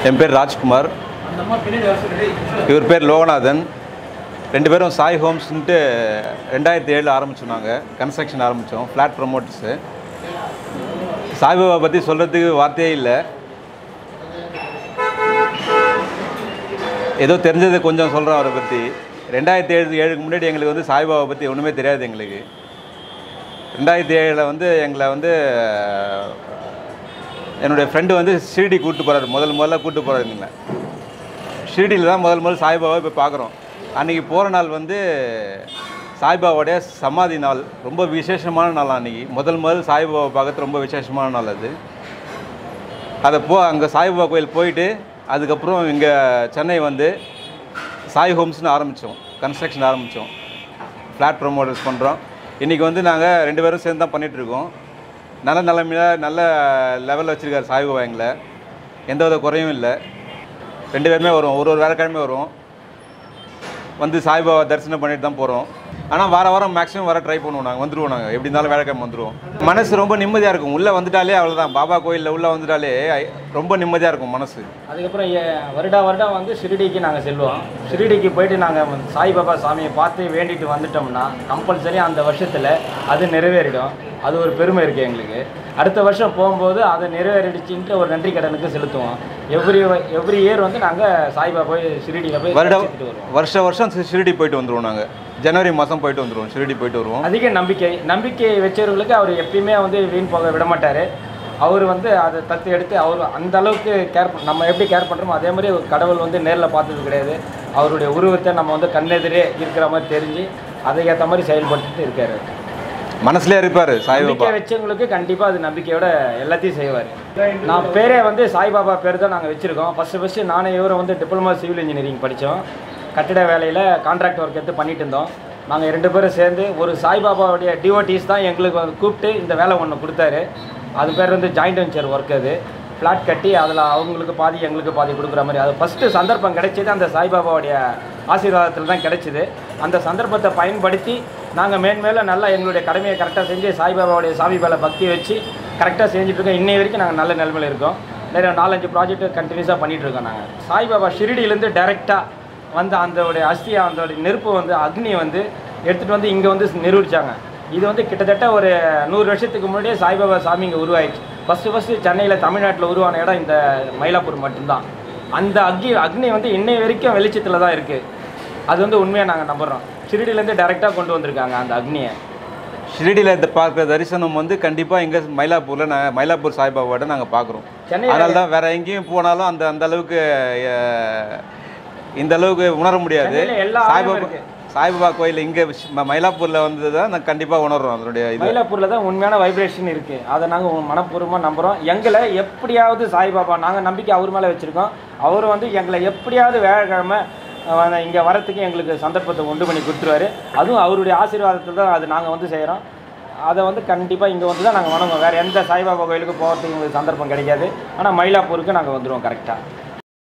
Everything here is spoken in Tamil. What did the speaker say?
என் பேர் ராஜ்குமார் இவர் பேர் லோகநாதன் ரெண்டு பேரும் சாய் ஹோம்ஸ்ன்ட்டு ரெண்டாயிரத்தி ஏழில் ஆரம்பித்தோம் நாங்கள் கன்ஸ்ட்ரக்ஷன் ஆரம்பித்தோம் ஃப்ளாட் ப்ரொமோட்டர்ஸு சாய்பாபா பற்றி சொல்கிறதுக்கு வார்த்தையே இல்லை ஏதோ தெரிஞ்சது கொஞ்சம் சொல்கிறோம் அவரை பற்றி ரெண்டாயிரத்தி ஏழு ஏழுக்கு முன்னாடி எங்களுக்கு வந்து சாய்பாபா பற்றி ஒன்றுமே தெரியாது எங்களுக்கு ரெண்டாயிரத்தி ஏழில் வந்து எங்களை வந்து என்னுடைய ஃப்ரெண்டு வந்து ஷிரடி கூப்பிட்டு போகிறாரு முதல் முதல்ல கூப்பிட்டு போகிறாருங்களேன் ஷிரடியில் தான் முதல் முதல் சாய்பாபாவை போய் பார்க்குறோம் அன்றைக்கி போகிற நாள் வந்து சாய்பாபாவுடைய சமாதி நாள் ரொம்ப விசேஷமான நாள் அன்றைக்கி முதல் முதல் சாய்பாபா பார்க்கறது ரொம்ப விசேஷமான நாள் அது அதை போ அங்கே சாய்பாபா கோயில் போயிட்டு அதுக்கப்புறம் இங்கே சென்னை வந்து சாய் ஹோம்ஸ்னு ஆரம்பித்தோம் கன்ஸ்ட்ரக்ஷன் ஆரம்பித்தோம் ஃப்ளாட் ப்ரொமோட்டர்ஸ் பண்ணுறோம் இன்றைக்கி வந்து நாங்கள் ரெண்டு பேரும் சேர்ந்து தான் பண்ணிகிட்ருக்கோம் நல்ல நிலைமையில் நல்ல லெவலில் வச்சுருக்காரு சாய்பாபா எங்களை எந்த வித குறையும் இல்லை ரெண்டு பேருமே வருவோம் ஒரு ஒரு வேலைக்கிழமை வருவோம் வந்து சாய்பாபா தரிசனம் பண்ணிட்டு தான் போகிறோம் ஆனால் வார வாரம் மேக்ஸிமம் வர ட்ரை பண்ணுவோம் நாங்கள் வந்துடுவோம் நாங்கள் எப்படி இருந்தாலும் வேலைக்கிழமை வந்துடுவோம் மனசு ரொம்ப நிம்மதியாக இருக்கும் உள்ளே வந்துட்டாலே அவ்வளோதான் பாபா கோயிலில் உள்ளே வந்துட்டாலே ஐ- ரொம்ப நிம்மதியாக இருக்கும் மனசு அதுக்கப்புறம் ஏ- வருடா வருடம் வந்து ஷிரடிக்கு நாங்கள் செல்வோம் ஷிரடிக்கு போயிட்டு நாங்கள் சாய்பாபா சாமியை பார்த்து வேண்டிட்டு வந்துட்டோம்னா கம்பல்சரி அந்த வருஷத்தில் அது நிறைவேறிடும் அது ஒரு பெருமை இருக்குது எங்களுக்கு அடுத்த வருஷம் போகும்போது அதை நிறைவேறிடுச்சுன்ட்டு ஒரு நன்றி கடனுக்கு செலுத்துவோம் எவ்ரி எவ்ரி இயர் வந்து நாங்கள் சாய்பாபா போய் ஷிரடியில் போய் வருடம் தரிசித்துட்டு வருவோம் வருஷ வருஷம் ஷி- ஷிரடி போயிட்டு வந்துடுவோம் நாங்கள் ஜனவரி மாதம் போயிட்டு வந்துடுவோம் ஷிரடி போயிட்டு வருவோம் அதிக நம்பிக்கை நம்பிக்கை வச்சவர்களுக்கு அவர் எப்பயுமே வந்து வீண் போக விட மாட்டார் அவர் வந்து அதை தத்து எடுத்து அவர் அந்த அளவுக்கு கேர் நம்ம எப்படி கேர் பண்ணுறோமோ அதே மாதிரி ஒரு கடவுள் வந்து நேரில் பார்த்தது கிடையாது அவருடைய உருவத்தை நம்ம வந்து கண்ணெதிரே இருக்கிற மாதிரி தெரிஞ்சு அதுக்கேற்ற மாதிரி செயல்பட்டுட்டு இருக்காரு மனசுலேயே இருப்பார் சாய்பாபா நம்பிக்கை வச்சவங்களுக்கு கண்டிப்பாக அது நம்பிக்கையோட எல்லாத்தையும் செய்வார் நான் பேரே வந்து சாய்பாபா பேர் தான் நாங்கள் வச்சுருக்கோம் ஃபஸ்ட்டு ஃபஸ்ட்டு நானே இவரை வந்து டிப்ளமா சிவில் இன்ஜினியரிங் படித்தோம் கட்டிட வேலையில் கான்ட்ராக்ட் ஒர்க் எடுத்து பண்ணிட்டு இருந்தோம் நாங்கள் ரெண்டு பேரும் சேர்ந்து ஒரு சாய்பாபாவுடைய டிஓடிஸ் தான் எங்களுக்கு வந்து கூப்பிட்டு இந்த வேலை ஒன்று கொடுத்தாரு அது பேர் வந்து ஜாயிண்ட் வெஞ்சர் ஒர்க் அது ஃப்ளாட் கட்டி அதில் அவங்களுக்கு பாதி எங்களுக்கு பாதி கொடுக்குற மாதிரி அது ஃபஸ்ட்டு சந்தர்ப்பம் கிடைச்சது அந்த சாய்பாபாவுடைய ஆசீர்வாதத்தில் தான் கிடைச்சிது அந்த சந்தர்ப்பத்தை பயன்படுத்தி நாங்கள் மேன்மேலும் நல்லா எங்களுடைய கடமையை கரெக்டாக செஞ்சு சாய்பாபாவுடைய சாமி மேலே பக்தி வச்சு கரெக்டாக செஞ்சுட்டு இருக்கோம் இன்னை வரைக்கும் நாங்கள் நல்ல நிலைமையில் இருக்கோம் நிறைய நாலஞ்சு ப்ராஜெக்ட் கண்டினியூஸாக பண்ணிகிட்டு இருக்கோம் நாங்கள் சாய்பாபா ஷிரடியிலேருந்து டைரெக்டாக வந்து அந்த அஸ்தியை அந்த நெருப்பு வந்து அக்னி வந்து எடுத்துகிட்டு வந்து இங்கே வந்து நிரூபித்தாங்க இது வந்து கிட்டத்தட்ட ஒரு நூறு வருஷத்துக்கு முன்னாடியே சாய்பாபா சாமி இங்கே உருவாயிடுச்சு ஃபஸ்ட்டு ஃபஸ்ட்டு சென்னையில் தமிழ்நாட்டில் உருவான இடம் இந்த மயிலாப்பூர் மட்டும்தான் அந்த அக்னி அக்னி வந்து இன்னை வரைக்கும் வெளிச்சத்தில் தான் இருக்குது அது வந்து உண்மையாக நாங்கள் நம்புகிறோம் ஷிரடியிலேருந்து டைரெக்டாக கொண்டு வந்திருக்காங்க அந்த அக்னியை ஷிரடியில் இந்த பார்க்குற தரிசனம் வந்து கண்டிப்பாக இங்கே மயிலாப்பூரில் நாங்கள் மயிலாப்பூர் சாய்பாபாவோட நாங்கள் பார்க்குறோம் சென்னையில் அதனால தான் வேற எங்கேயும் போனாலும் அந்த அந்த அளவுக்கு அஹ், இந்த அளவுக்கு உணர முடியாது சென்னையில எல்லா ஆலயமும் சாய்பாபா இருக்கு. சாய்பாபா கோயில் இங்கே மயிலாப்பூரில் வந்தது தான் நான் கண்டிப்பாக உணர்றோம் அதனுடைய இது மயிலாப்பூரில் தான் உண்மையான வைப்ரேஷன் இருக்குது அதை நாங்கள் மனப்பூர்வமாக நம்புகிறோம் எங்களை எப்படியாவது சாய்பாபா நாங்கள் நம்பிக்கை அவர் மேலே வச்சுருக்கோம் அவர் வந்து எங்களை எப்படியாவது வேலைக்கிழமை இங்கே வரத்துக்கு எங்களுக்கு சந்தர்ப்பத்தை உண்டு பண்ணி கொடுத்துருவாரு அதுவும் அவருடைய ஆசீர்வாதத்தில் தான் அது நாங்கள் வந்து செய்கிறோம் அதை வந்து கண்டிப்பாக இங்கே வந்து தான் நாங்கள் வணங்குவோம் வேறு எந்த சாய்பாபா கோயிலுக்கு போகிறதுக்கு எங்களுக்கு சந்தர்ப்பம் கிடைக்காது ஆனால் மயிலாப்பூருக்கு நாங்கள் வந்துடுவோம் கரெக்டாக